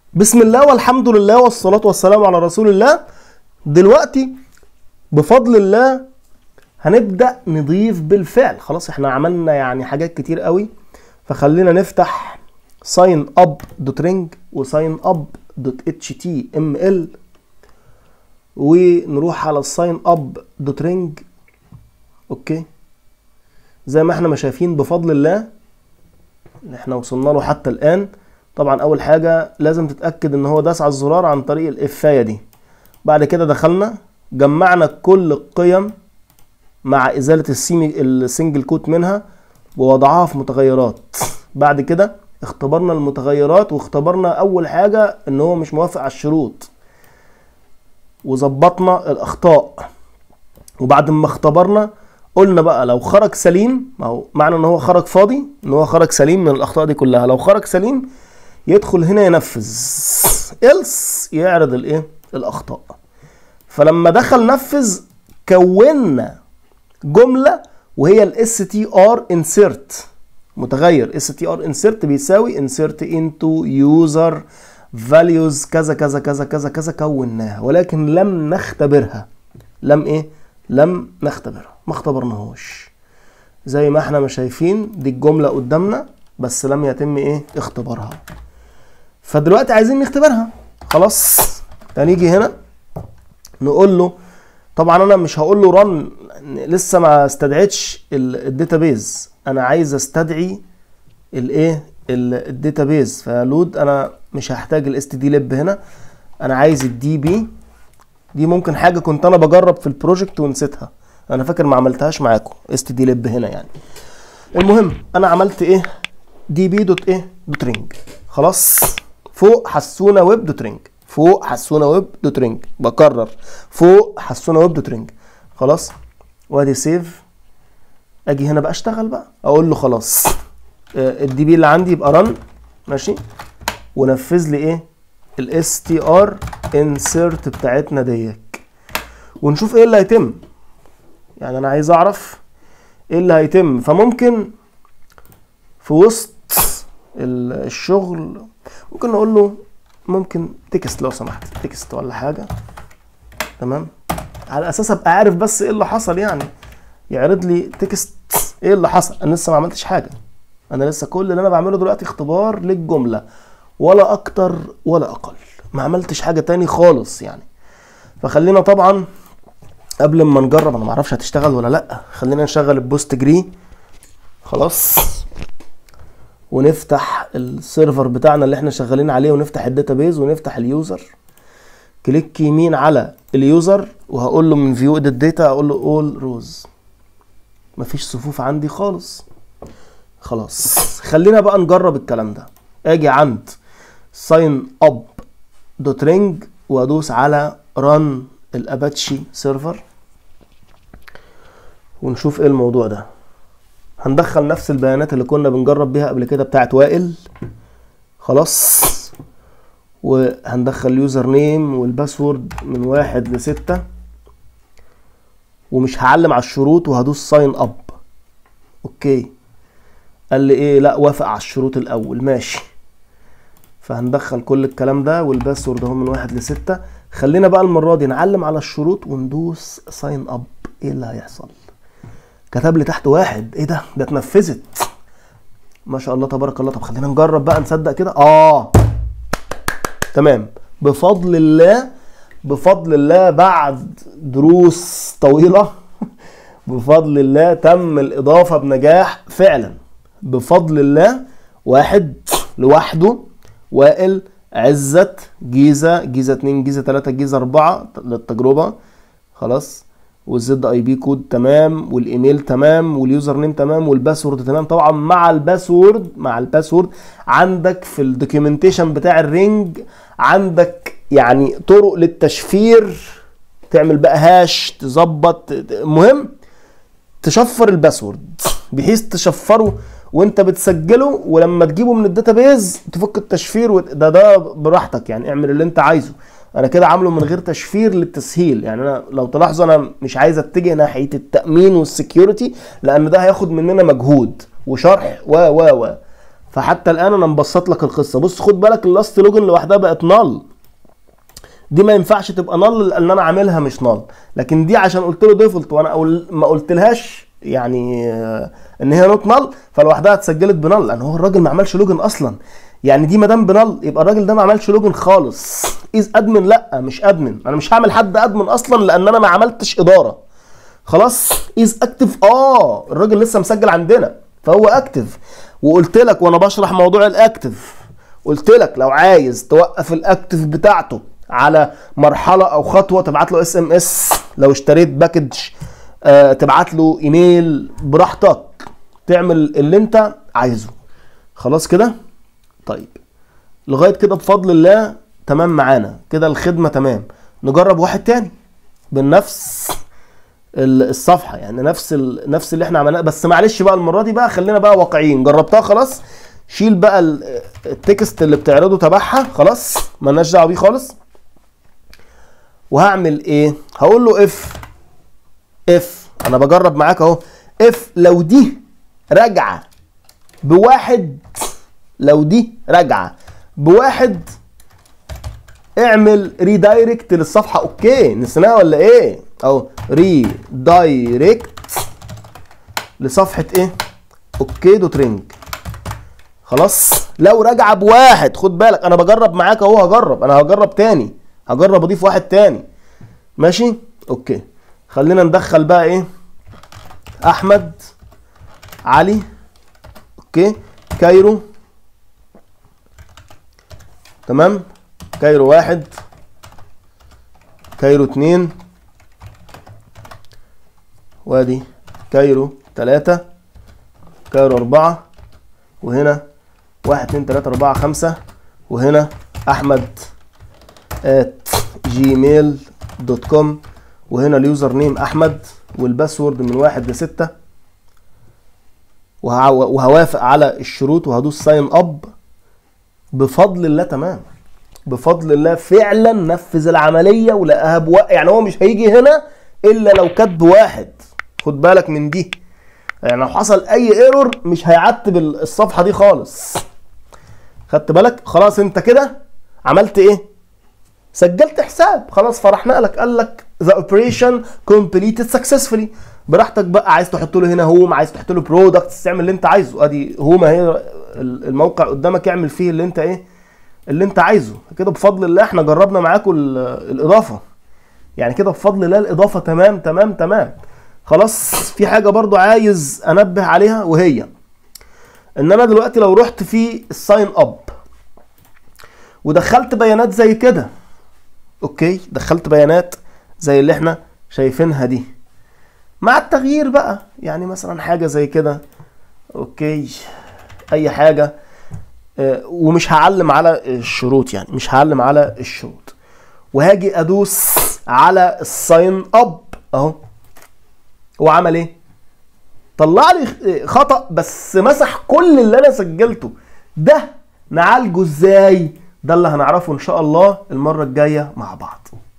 بسم الله والحمد لله والصلاة والسلام على رسول الله دلوقتي بفضل الله هنبدأ نضيف بالفعل خلاص احنا عملنا يعني حاجات كتير قوي فخلينا نفتح ساين اب دوت رينج وساين اب دوت اتش تي ام ال ونروح على الساين اب دوت رينج اوكي زي ما احنا ما شايفين بفضل الله اللي احنا وصلنا له حتى الان طبعا اول حاجه لازم تتاكد ان هو داس على الزرار عن طريق الافايه دي بعد كده دخلنا جمعنا كل القيم مع ازاله السيمي السنجل كوت منها ووضعها في متغيرات بعد كده اختبرنا المتغيرات واختبرنا اول حاجه ان هو مش موافق على الشروط وظبطنا الاخطاء وبعد ما اختبرنا قلنا بقى لو خرج سليم ما هو معنى ان هو خرج فاضي ان هو خرج سليم من الاخطاء دي كلها لو خرج سليم يدخل هنا ينفذ إلس يعرض الايه الاخطاء فلما دخل نفذ كونا جمله وهي الاس تي ار انسيرت متغير اس تي ار انسيرت بيساوي انسيرت انتو يوزر فاليوز كذا كذا كذا كذا كذا كوناها ولكن لم نختبرها لم ايه لم نختبرها ما اختبرناهوش زي ما احنا ما شايفين دي الجمله قدامنا بس لم يتم ايه اختبارها فدلوقتي عايزين نختبرها خلاص هنيجي هنا نقول له طبعا انا مش هقول له رن لسه ما استدعيتش الداتابيز انا عايز استدعي الايه الداتابيز فلود انا مش هحتاج الاس تي دي ليب هنا انا عايز الدي بي دي ممكن حاجه كنت انا بجرب في البروجكت ونسيتها انا فاكر ما عملتهاش معاكم اس تي دي ليب هنا يعني المهم انا عملت ايه دي بي دوت ايه دوت رينج خلاص فوق حسونا ويب دوت رينج فوق حسونا ويب دوت رينج بكرر فوق حسونا ويب دوت رينج خلاص وادي سيف اجي هنا بقى اشتغل بقى اقول له خلاص الدي بي اللي عندي يبقى رن ماشي ونفذ لي ايه الاس تي ار انسيرت بتاعتنا ديك ونشوف ايه اللي هيتم يعني انا عايز اعرف ايه اللي هيتم فممكن في وسط الشغل ممكن نقول له ممكن تكست لو سمحت تكست ولا حاجه تمام على اساس ابقى عارف بس ايه اللي حصل يعني يعرض لي تكست ايه اللي حصل انا لسه ما عملتش حاجه انا لسه كل اللي انا بعمله دلوقتي اختبار للجمله ولا اكتر ولا اقل ما عملتش حاجه تاني خالص يعني فخلينا طبعا قبل ما نجرب انا ما اعرفش هتشتغل ولا لا خلينا نشغل البوست جري خلاص ونفتح السيرفر بتاعنا اللي احنا شغالين عليه ونفتح الداتابيز ونفتح اليوزر كليك يمين على اليوزر وهقول له من فيو اديت داتا اقول له اول روز مفيش صفوف عندي خالص خلاص خلينا بقى نجرب الكلام ده اجي عند ساين اب دوت رينج وادوس على ران الاباتشي سيرفر ونشوف ايه الموضوع ده هندخل نفس البيانات اللي كنا بنجرب بيها قبل كده بتاعت وائل خلاص وهندخل اليوزر نيم والباسورد من واحد لستة ومش هعلم على الشروط وهدوس ساين اب اوكي قال لي ايه لا وافق على الشروط الاول ماشي فهندخل كل الكلام ده والباسورد اهو من واحد لستة خلينا بقى المرة دي نعلم على الشروط وندوس ساين اب ايه اللي هيحصل كتب لي تحت واحد ايه ده ده اتنفذت ما شاء الله تبارك الله طب خلينا نجرب بقى نصدق كده اه تمام بفضل الله بفضل الله بعد دروس طويلة بفضل الله تم الإضافة بنجاح فعلا بفضل الله واحد لوحده وائل عزت جيزة جيزة اتنين جيزة تلاتة جيزة أربعة للتجربة خلاص والزد اي بي كود تمام والايميل تمام واليوزر نيم تمام والباسورد تمام طبعا مع الباسورد مع الباسورد عندك في الدوكيومنتيشن بتاع الرينج عندك يعني طرق للتشفير تعمل بقى هاش تظبط المهم تشفر الباسورد بحيث تشفره وانت بتسجله ولما تجيبه من الداتابيز تفك التشفير ده ده براحتك يعني اعمل اللي انت عايزه انا كده عامله من غير تشفير للتسهيل يعني انا لو تلاحظوا انا مش عايز اتجه ناحيه التامين والسكيورتي لان ده هياخد مننا مجهود وشرح و و و فحتى الان انا مبسط لك القصه بص خد بالك اللاست لوجن لوحدها بقت نال دي ما ينفعش تبقى نال لان انا عاملها مش نال لكن دي عشان قلت له ديفولت وانا أقول ما قلتلهاش يعني آه، ان هي نوت نال فلوحدها اتسجلت بنال لان هو الراجل ما عملش لوجن اصلا يعني دي ما دام بنال يبقى الراجل ده ما عملش لوجن خالص از ادمن لا مش ادمن انا مش هعمل حد ادمن اصلا لان انا ما عملتش اداره خلاص از اكتف اه الراجل لسه مسجل عندنا فهو اكتف وقلت لك وانا بشرح موضوع الاكتف قلت لك لو عايز توقف الاكتف بتاعته على مرحله او خطوه تبعت له اس ام اس لو اشتريت باكج آه تبعت له ايميل براحتك تعمل اللي انت عايزه خلاص كده طيب لغايه كده بفضل الله تمام معانا كده الخدمه تمام نجرب واحد تاني بالنفس ال- الصفحه يعني نفس ال... نفس اللي احنا عملناه بس معلش بقى المره دي بقى خلينا بقى واقعيين جربتها خلاص شيل بقى ال- التكست اللي بتعرضه تبعها خلاص مالناش دعوه بيه خالص وهعمل ايه هقول له اف اف انا بجرب معاك اهو اف لو دي راجعه بواحد لو دي راجعه بواحد اعمل ريدايركت للصفحه اوكي نسيناها ولا ايه او ريدايركت لصفحه ايه اوكي دوت رينج خلاص لو راجعه بواحد خد بالك انا بجرب معاك اهو هجرب انا هجرب تاني هجرب اضيف واحد تاني ماشي اوكي خلينا ندخل بقى ايه احمد علي اوكي كايرو تمام كايرو واحد كايرو اتنين وادي كايرو تلاتة كايرو أربعة وهنا واحد اتنين تلاتة أربعة خمسة وهنا أحمد at جيميل دوت كوم وهنا اليوزر نيم أحمد والباسورد من واحد لستة وهع- وهوافق على الشروط وهدوس ساين اب بفضل الله تمام بفضل الله فعلا نفذ العمليه ولقاها بوا... يعني هو مش هيجي هنا الا لو كانت بواحد خد بالك من دي يعني لو حصل اي ايرور مش هيعتب ال- الصفحه دي خالص خدت بالك خلاص انت كده عملت ايه سجلت حساب خلاص فرحنا لك قال لك ذا اوبريشن completed successfully براحتك بقى عايز تحط له هنا هوم عايز تحط له برودكتس تعمل اللي انت عايزه ادي هوم اهي الموقع قدامك اعمل فيه اللي انت ايه اللي انت عايزه كده بفضل الله احنا جربنا معاكم ال- الاضافه يعني كده بفضل الله الاضافه تمام تمام تمام خلاص في حاجه برضو عايز انبه عليها وهي ان انا دلوقتي لو رحت في الساين اب ودخلت بيانات زي كده اوكي دخلت بيانات زي اللي احنا شايفينها دي مع التغيير بقى يعني مثلا حاجه زي كده اوكي اي حاجه آه، ومش هعلم على الشروط يعني مش هعلم على الشروط وهاجي ادوس على الساين اب اهو هو عمل ايه طلع لي خطا بس مسح كل اللي انا سجلته ده نعالجه ازاي ده اللي هنعرفه ان شاء الله المره الجايه مع بعض